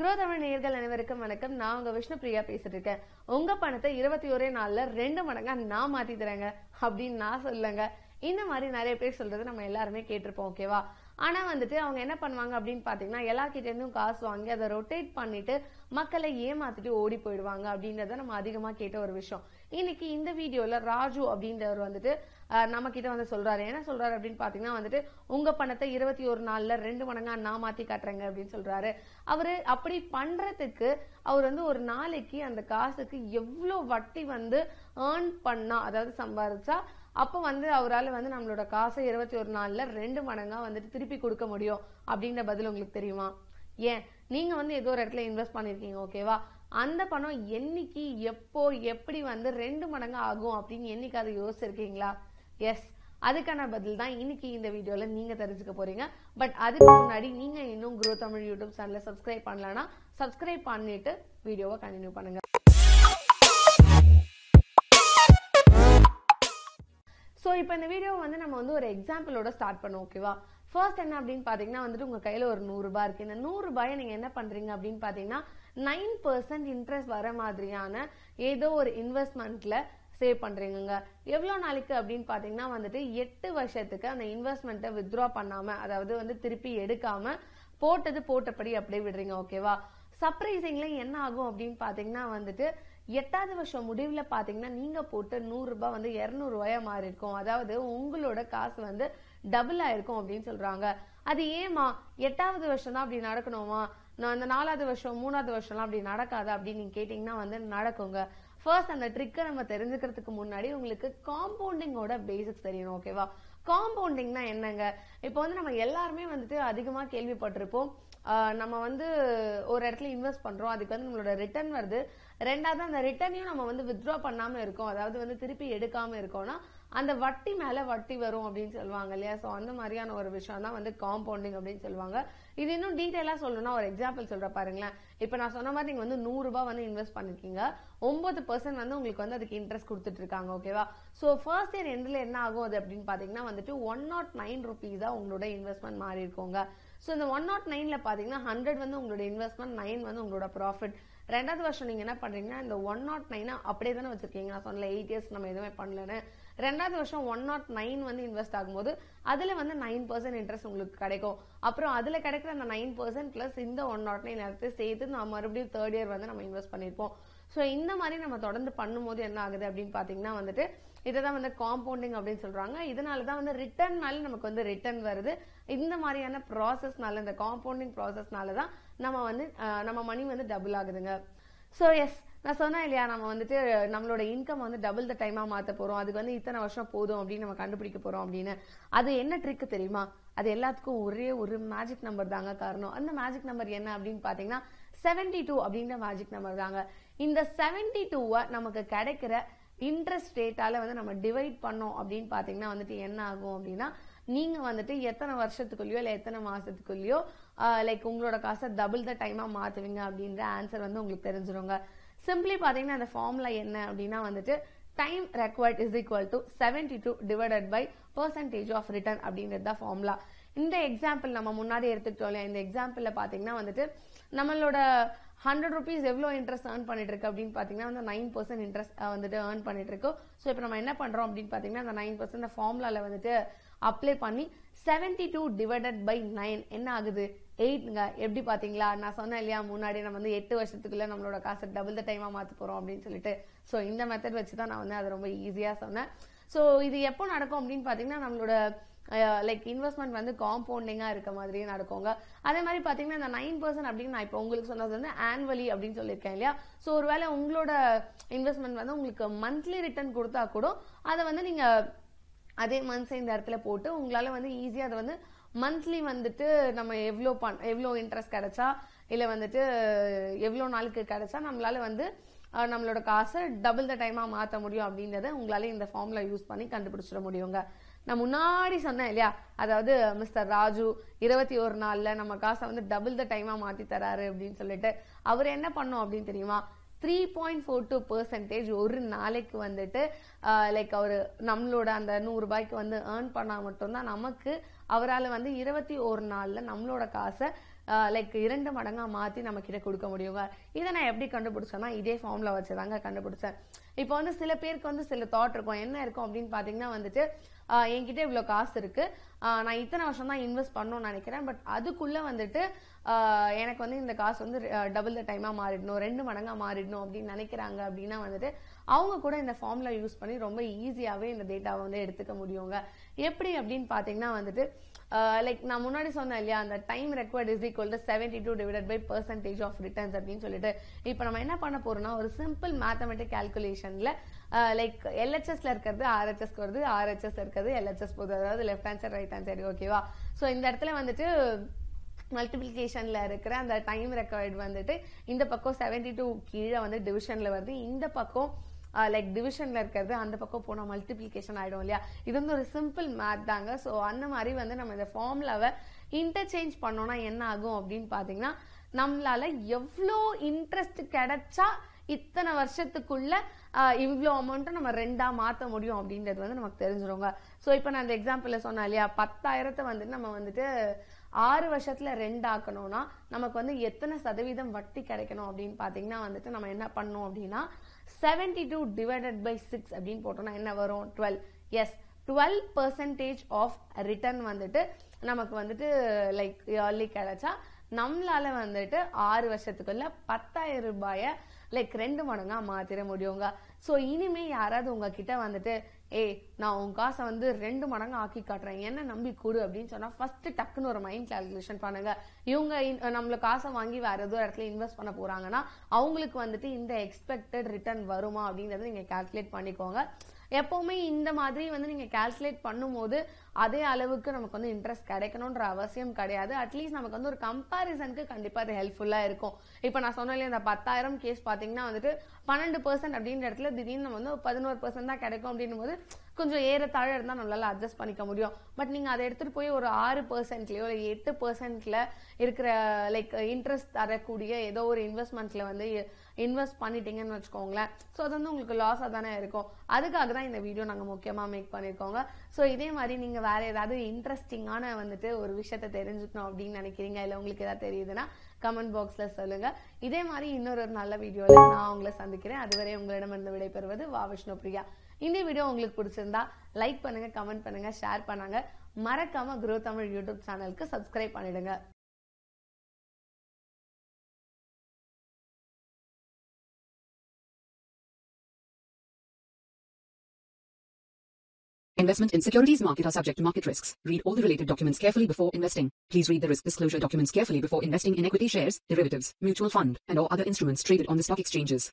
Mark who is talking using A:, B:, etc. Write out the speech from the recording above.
A: Grow Tamil நேயர்கள் அனைவருக்கும் வணக்கம் நான் உங்க விஷ்ணு பிரியா பேசிட்டு இருக்கேன் உங்க பணத்தை இருபத்தி ஒரே நாள்ல ரெண்டு மடங்கா நான் மாத்தி தரேங்க அப்படின்னு நான் சொல்லுங்க இந்த மாதிரி நிறைய பேர் சொல்றது நம்ம எல்லாருமே கேட்டிருப்போம் ஓகேவா ஆனா வந்துட்டு அவங்க என்ன பண்ணுவாங்க அப்படின்னு பாத்தீங்கன்னா எல்லார்கிட்ட இருந்தும் காசு வாங்கி அதை ரொட்டேட் பண்ணிட்டு மக்களை ஏமாத்திட்டு ஓடி போயிடுவாங்க அப்படின்றத நம்ம அதிகமா கேட்ட ஒரு விஷயம் இன்னைக்கு இந்த வீடியோல ராஜு அப்படின்றவர் வந்துட்டு அஹ், நம்ம கிட்ட வந்து சொல்றாரு என்ன சொல்றாரு அப்படின்னு பாத்தீங்கன்னா வந்துட்டு உங்க பணத்தை இருபத்தி ஒரு நாள்ல ரெண்டு மடங்கா நான் மாத்தி காட்டுறேங்க அப்படின்னு சொல்றாரு அவரு அப்படி பண்றதுக்கு அவர் வந்து ஒரு நாளைக்கு அந்த காசுக்கு எவ்வளவு வட்டி வந்து ஏர்ன் பண்ணா அதாவது சம்பாதிச்சா அப்போ வந்து அவரால் வந்து நம்மளோட காசை இருபத்தி ஒரு நாள்ல ரெண்டு மடங்கா வந்துட்டு திருப்பி கொடுக்க முடியும் அப்படின்ற பதில் உங்களுக்கு தெரியுமா ஏன் நீங்க வந்து ஏதோ ஒரு இடத்துல இன்வெஸ்ட் பண்ணிருக்கீங்க ஓகேவா அந்த பணம் என்னைக்கு எப்போ எப்படி வந்து ரெண்டு மடங்கு ஆகும் அப்படின்னு என்னைக்கு அதை யோசிச்சிருக்கீங்களா எஸ் அதுக்கான பதில் தான் இன்னைக்கு இந்த வீடியோல நீங்க தெரிஞ்சுக்க போறீங்க பட் அதுக்கு முன்னாடி நீங்க இன்னும் குரோ தமிழ் யூடியூப் சேனலை சப்ஸ்கிரைப் பண்ணலனா சப்ஸ்கிரைப் பண்ணிட்டு வீடியோவை கண்டினியூ பண்ணுங்க ஸோ இப்போ இந்த வீடியோ வந்து நம்ம வந்து ஒரு எக்ஸாம்பிளோட ஸ்டார்ட் பண்ணுவோம் ஓகேவா ஃபர்ஸ்ட் என்ன அப்படின்னு பார்த்தீங்கன்னா வந்துட்டு உங்கள் கையில் ஒரு நூறுரூபா இருக்குது இந்த நூறுரூபாயை நீங்கள் என்ன பண்ணுறீங்க அப்படின்னு பார்த்தீங்கன்னா நைன் பர்சன்ட் இன்ட்ரெஸ்ட் வர மாதிரியான ஏதோ ஒரு இன்வெஸ்ட்மெண்ட்டில் சேவ் பண்ணுறீங்க எவ்வளோ நாளைக்கு அப்படின்னு பார்த்தீங்கன்னா வந்துட்டு எட்டு வருஷத்துக்கு அந்த இன்வெஸ்ட்மெண்ட்டை வித்ட்ரா பண்ணாமல் அதாவது வந்து திருப்பி எடுக்காமல் போட்டது போட்டபடி அப்படியே விடுறீங்க ஓகேவா சர்ப்ரைசிங்ல என்ன ஆகும் அப்படின்னு பாத்தீங்கன்னா வந்துட்டு எட்டாவது வருஷம் முடிவுல பாத்தீங்கன்னா நீங்க போட்ட நூறு ரூபாய் வந்து இருநூறு ரூபாயா மாறி இருக்கும் அதாவது உங்களோட காசு வந்து டபுள் ஆயிருக்கும் அப்படின்னு சொல்றாங்க அது ஏமா எட்டாவது வருஷம் தான் அப்படி நடக்கணுமா நான் அந்த நாலாவது வருஷம் மூணாவது வருஷம்லாம் அப்படி நடக்காது அப்படின்னு நீங்க கேட்டீங்கன்னா வந்து நடக்குங்க ஃபர்ஸ்ட் அந்த ட்ரிக்கை நம்ம தெரிஞ்சுக்கிறதுக்கு முன்னாடி உங்களுக்கு காம்பவுண்டிங்கோட பேசிக்ஸ் தெரியணும் ஓகேவா காம்பவுண்டிங்னா என்னங்க இப்போ வந்து நம்ம எல்லாருமே வந்துட்டு அதிகமாக கேள்விப்பட்டிருப்போம் ஆஹ் நம்ம வந்து ஒரு இடத்துல இன்வெஸ்ட் பண்றோம் அதுக்கு வந்து நம்மளோட ரிட்டர்ன் வருது ரெண்டாவது அந்த ரிட்டர்னையும் நம்ம வந்து வித்ட்ரா பண்ணாம இருக்கோம் அதாவது வந்து திருப்பி எடுக்காம இருக்கோம்னா அந்த வட்டி மேல வட்டி வரும் அப்படின்னு சொல்லுவாங்க இல்லையா ஸோ அந்த மாதிரியான ஒரு விஷயம் தான் வந்து காம்பவுண்டிங் அப்படின்னு சொல்லுவாங்க இது இன்னும் டீட்டெயிலாக சொல்லணும்னா ஒரு எக்ஸாம்பிள் சொல்ற பாருங்களேன் இப்போ நான் சொன்ன மாதிரி நீங்க வந்து நூறு ரூபாய் வந்து இன்வெஸ்ட் பண்ணிருக்கீங்க ஒன்பது பர்சன்ட் வந்து உங்களுக்கு வந்து அதுக்கு இன்ட்ரெஸ்ட் கொடுத்துட்டு இருக்காங்க ஓகேவா ஸோ ஃபர்ஸ்ட் இயர் எண்டில் என்ன ஆகும் அது அப்படின்னு பார்த்தீங்கன்னா வந்துட்டு ஒன் நாட் நைன் ருபீஸா உங்களோட இன்வெஸ்ட்மெண்ட் மாறி இருக்கோங்க ஸோ இந்த ஒன் நாட் நைன்ல பார்த்தீங்கன்னா ஹண்ட்ரட் வந்து உங்களோட இன்வெஸ்ட்மெண்ட் நைன் வந்து உங்களோட ப்ராஃபிட் ரெண்டாவது வருஷம் நீங்க என்ன பண்றீங்கன்னா இந்த ஒன் நாட் நைனை அப்படியே தானே வச்சிருக்கீங்க நான் சொன்னல எயிட் இயர்ஸ் நம்ம எதுவுமே பண்ணலன்னு ரெண்டாவது வருஷம் ஒன் நாட் நைன் வந்து இன்வெஸ்ட் ஆகும்போது அதுல வந்து நைன் பர்சன்ட் இன்ட்ரெஸ்ட் உங்களுக்கு கிடைக்கும் அப்புறம் அதுல கிடைக்கிற அந்த நைன் பர்சன்ட் பிளஸ் இந்த ஒன் நாட் நைன் எடுத்து சேர்த்து நம்ம மறுபடியும் தேர்ட் இயர் வந்து நம்ம இன்வெஸ்ட் பண்ணியிருப்போம் ஸோ இந்த மாதிரி நம்ம தொடர்ந்து பண்ணும்போது என்ன ஆகுது அப்படின்னு பார்த்தீங்கன்னா வந்துட்டு இதை தான் வந்து காம்பவுண்டிங் அப்படின்னு சொல்றாங்க இதனால தான் வந்து ரிட்டர்ன்னால நமக்கு வந்து ரிட்டர்ன் வருது இந்த மாதிரியான ப்ராசஸ்னால இந்த காம்பவுண்டிங் ப்ராசஸ்னால தான் நம்ம வந்து அஹ், நம்ம மணி வந்து டபுள் ஆகுதுங்க ஸோ எஸ் நான் சொன்னேன் இல்லையா நம்ம வந்துட்டு நம்மளோட இன்கம் வந்து டபுள் த டைமா மாத்த போறோம் அதுக்கு வந்து இத்தனை வருஷம் போதும் அப்படின்னு நம்ம கண்டுபிடிக்க போறோம் அப்படின்னு அது என்ன ட்ரிக் தெரியுமா அது எல்லாத்துக்கும் ஒரே ஒரு மேஜிக் நம்பர் தாங்க காரணம் அந்த மேஜிக் நம்பர் என்ன அப்படின்னு பாத்தீங்கன்னா செவன்டி டூ அப்படின்ற மேஜிக் நம்பர் தாங்க இந்த செவன்டி டூவை நமக்கு கிடைக்கிற இன்ட்ரெஸ்ட் ரேட்டால வந்து நம்ம டிவைட் பண்ணோம் அப்படின்னு பாத்தீங்கன்னா வந்துட்டு என்ன ஆகும் அப்படின்னா நீங்க வந்துட்டு எத்தனை வருஷத்துக்குள்ளயோ இல்ல எத்தனை மாசத்துக்குள்ளயோ லைக் உங்களோட காசை டபுள் த டைமா மாத்துவீங்க அப்படின்ற ஆன்சர் வந்து உங்களுக்கு தெரிஞ்சிருங்க சிம்பிளி பாத்தீங்கன்னா அந்த ஃபார்முலா என்ன அப்படின்னா வந்துட்டு time required is equal to seventy two divided by percentage of return அப்படின்றது தான் ஃபார்முலா இந்த எக்ஸாம்பிள் நம்ம முன்னாடி எடுத்துக்கிட்டோம் இல்லையா இந்த எக்ஸாம்பிள்ல பாத்தீங்கன்னா வந்துட்டு நம்மளோட ஹண்ட்ரட் ருபீஸ் எவ்வளோ இன்ட்ரெஸ்ட் ஏர்ன் பண்ணிட்டு இருக்கு அப்படின்னு பார்த்தீங்கன்னா வந்து நைன் பர்சன்ட் இன்ட்ரெஸ்ட் வந்துட்டு ஏர்ன் பண்ணிட்டு இருக்கோம் ஸோ இப்போ நம்ம என்ன பண்றோம் அப்படின்னு பார்த்தீங்கன்னா அந்த நைன் பர்சன்ட் ஃபார்முலால வந்துட்டு அப்ளை பண்ணி seventy two divided by nine என்ன ஆகுது எயிட்ங்க எப்படி பாத்தீங்களா நான் சொன்னேன் இல்லையா முன்னாடி நம்ம வந்து எட்டு வருஷத்துக்குள்ள நம்மளோட காசை டபுள் த டைமா மாத்த போறோம் அப்படின்னு சொல்லிட்டு ஸோ இந்த மெத்தட் வச்சு தான் நான் வந்து அதை ரொம்ப ஈஸியா சொன்னேன் ஸோ இது எப்போ நடக்கும் அப்படின்னு பாத்தீங்கன்னா நம்மளோட லைக் இன்வெஸ்ட்மெண்ட் வந்து காம்பவுண்டிங்கா இருக்க மாதிரியே நடக்குங்க அதே மாதிரி பாத்தீங்கன்னா இந்த நைன் பர்சன்ட் அப்படின்னு நான் இப்போ உங்களுக்கு சொன்னது வந்து ஆனுவலி அப்படின்னு சொல்லியிருக்கேன் இல்லையா ஸோ ஒருவேளை உங்களோட இன்வெஸ்ட்மெண்ட் வந்து உங்களுக்கு மந்த்லி ரிட்டர்ன் கொடுத்தா கூட அதை வந்து நீங்க அதே மந்த்ஸ் இந்த இடத்துல போட்டு உங்களால வந்து ஈஸியா அதை வந்து மந்த்லி வந்துட்டு நம்ம எவ்வளோ பண் எவ்வளோ இன்ட்ரெஸ்ட் கிடைச்சா இல்லை வந்துட்டு எவ்வளோ நாளுக்கு கிடைச்சா நம்மளால வந்து அஹ், நம்மளோட காசை டபுள் த டைமா மாற்ற முடியும் அப்படின்றத உங்களால இந்த ஃபார்முலா யூஸ் பண்ணி கண்டுபிடிச்சிட முடியுங்க நான் முன்னாடி சொன்னேன் இல்லையா அதாவது மிஸ்டர் ராஜு இருபத்தி ஒரு நாள்ல நம்ம காசை வந்து டபுள் த டைமா மாத்தி தராரு அப்படின்னு சொல்லிட்டு அவர் என்ன பண்ணோம் அப்படின்னு தெரியுமா three point four two percentage ஒரு நாளைக்கு வந்துட்டு லைக் அவர் நம்மளோட அந்த நூறு ரூபாய்க்கு வந்து ஏர்ன் பண்ணா மட்டும்தான் நமக்கு அவரால் வந்து இருபத்தி ஒரு நாள்ல நம்மளோட காசை லைக் இரண்டு மடங்கா மாத்தி நம்ம கிட்ட கொடுக்க முடியுங்க இதை நான் எப்படி கண்டுபிடிச்சேன்னா இதே ஃபார்ம்ல வச்சுதாங்க கண்டுபிடிச்சேன் இப்போ வந்து சில பேருக்கு வந்து சில தாட் இருக்கும் என்ன இருக்கும் அப்படின்னு பாத்தீங்கன்னா வந்துட்டு ஆஹ் என்கிட்ட இவ்வளவு காசு இருக்கு ஆஹ் நான் இத்தனை வருஷம் தான் இன்வெஸ்ட் பண்ணணும்னு நினைக்கிறேன் பட் அதுக்குள்ள வந்துட்டு ஆஹ் எனக்கு வந்து இந்த காசு வந்து டபுள் த டைமா மாறிடணும் ரெண்டு மடங்கா மாறிடணும் அப்படின்னு நினைக்கிறாங்க அப்படின்னா வந்துட்டு அவங்க கூட இந்த ஃபார்முலா யூஸ் பண்ணி ரொம்ப ஈஸியாவே இந்த டேட்டாவை வந்து எடுத்துக்க முடியுங்க எப்படி அப்படின்னு பாத்தீங்கன்னா வந்துட்டு லைக் நான் முன்னாடி சொன்னேன் இல்லையா அந்த time required is equal to seventy two divided by percentage of returns அப்படின்னு சொல்லிட்டு இப்போ நம்ம என்ன பண்ண போறோம்னா ஒரு சிம்பிள் மேத்தமெட்டிக் கால்குலேஷன்ல லைக் எல்ஹெச்எஸ்ல இருக்கிறது ஆர்ஹெச்எஸ்க்கு வருது ஆர்ஹெச்எஸ் இருக்கிறது எல்ஹெச்எஸ் போகுது அதாவது left hand side right hand side ஓகேவா ஸோ இந்த இடத்துல வந்துட்டு மல்டிபிளிகேஷன்ல இருக்கிற அந்த டைம் ரெக்கார்ட் வந்துட்டு இந்த பக்கம் செவன்டி டூ கீழே வந்து டிவிஷன்ல வருது இந்த பக்கம் லைக் டிவிஷன்ல இருக்கிறது அந்த பக்கம் போனா மல்டிபிளிகேஷன் ஆயிடும் இல்லையா இது வந்து ஒரு சிம்பிள் மேத் தாங்க ஸோ அந்த மாதிரி வந்து நம்ம இந்த ஃபார்முலாவை இன்டர்சேஞ்ச் பண்ணோம்னா என்ன ஆகும் அப்படின்னு பாத்தீங்கன்னா நம்மளால எவ்வளோ இன்ட்ரெஸ்ட் கிடைச்சா இத்தனை வருஷத்துக்குள்ள இவ்வளோ அமௌண்ட்டை நம்ம ரெண்டா மாத்த முடியும் அப்படின்றது வந்து நமக்கு தெரிஞ்சிருங்க ஸோ இப்போ நான் அந்த எக்ஸாம்பிள்ல சொன்னேன் இல்லையா பத்தாயிரத்தை வந்துட்டு நம்ம வந்துட்டு ஆறு வருஷத்துல ரெண்டு ஆக்கணும்னா நமக்கு வந்து எத்தனை சதவீதம் வட்டி கிடைக்கணும் அப்படின்னு பாத்தீங்கன்னா வந்துட்டு நம்ம என்ன பண்ணோம் அப்படின்னா seventy two divided by six அப்படின்னு போட்டோம்னா என்ன வரும் twelve yes twelve percentage of return வந்துட்டு நமக்கு வந்துட்டு லைக் இயர்லி கிடைச்சா நம்மளால வந்துட்டு ஆறு வருஷத்துக்குள்ள பத்தாயிரம் ரூபாய லைக் ரெண்டு மடங்கா மாத்திர முடியுங்க ஸோ இனிமே யாராவது உங்ககிட்ட வந்துட்டு ஏய் நான் உன் காசை வந்து ரெண்டு மடங்கு ஆக்கி காட்டுறேன் என்ன நம்பி கொடு அப்படின்னு சொன்னா ஃபர்ஸ்ட் டக்குன்னு ஒரு மைண்ட் கால்குலேஷன் பண்ணுங்க இவங்க இன்- நம்மள காசை வாங்கி வேற ஏதோ இடத்துல இன்வெஸ்ட் பண்ண போறாங்கன்னா அவங்களுக்கு வந்துட்டு இந்த எக்ஸ்பெக்டட் ரிட்டர்ன் வருமா அப்படிங்கறத நீங்க கால்குலேட் பண்ணிக்கோங்க எப்பவுமே இந்த மாதிரி வந்து நீங்க கால்குலேட் பண்ணும்போது அதே அளவுக்கு நமக்கு வந்து இன்ட்ரெஸ்ட் கிடைக்கணும்ன்ற அவசியம் கிடையாது அட்லீஸ்ட் நமக்கு வந்து ஒரு கம்பாரிசனுக்கு கண்டிப்பா அது ஹெல்ப்ஃபுல்லா இருக்கும் இப்போ நான் சொன்னேன் இல்லையா இந்த பத்தாயிரம் கேஸ் பாத்தீங்கன்னா வந்துட்டு பன்னெண்டு பர்சன்ட் அப்படின்ற இடத்துல திடீர்னு நம்ம வந்து பதினோரு பர்சன்ட் தான் கிடைக்கும் அப்படின்னும் போது கொஞ்சம் ஏறத்தாழ இருந்தா நம்மளால அட்ஜஸ்ட் பண்ணிக்க முடியும் பட் நீங்க அதை எடுத்துட்டு போய் ஒரு ஆறு பர்சன்ட்லயோ இல்லை எட்டு பர்சன்ட்ல இருக்கிற லைக் இன்ட்ரெஸ்ட் தரக்கூடிய ஏதோ ஒரு இன்வெஸ்ட்மெண்ட்ல வந்து இன்வெஸ்ட் பண்ணிட்டீங்கன்னு வச்சுக்கோங்களேன் ஸோ அது வந்து உங்களுக்கு லாஸாக தானே இருக்கும் அதுக்காக தான் இந்த வீடியோ நாங்கள் முக்கியமாக மேக் பண்ணியிருக்கோங்க ஸோ இதே மாதிரி நீங்கள் வேற ஏதாவது இன்ட்ரெஸ்டிங்கான வந்துட்டு ஒரு விஷயத்த தெரிஞ்சுக்கணும் அப்படின்னு நினைக்கிறீங்க இல்லை உங்களுக்கு ஏதாவது தெரியுதுன்னா கமெண்ட் பாக்ஸில் சொல்லுங்க இதே மாதிரி இன்னொரு ஒரு நல்ல வீடியோவில் நான் உங்களை சந்திக்கிறேன் அதுவரை உங்களிடமிருந்து விடைபெறுவது வா விஷ்ணு பிரியா இந்த வீடியோ உங்களுக்கு பிடிச்சிருந்தா லைக் பண்ணுங்க கமெண்ட் பண்ணுங்க ஷேர் பண்ணுங்க மறக்காம குரோ தமிழ் யூடியூப் சேனலுக்கு சப்ஸ்கிரைப் பண்ணிடுங்க
B: Investment in securities market are subject to market risks. Read all the related documents carefully before investing. Please read the risk disclosure documents carefully before investing in equity shares, derivatives, mutual fund, and or other instruments traded on the stock exchanges.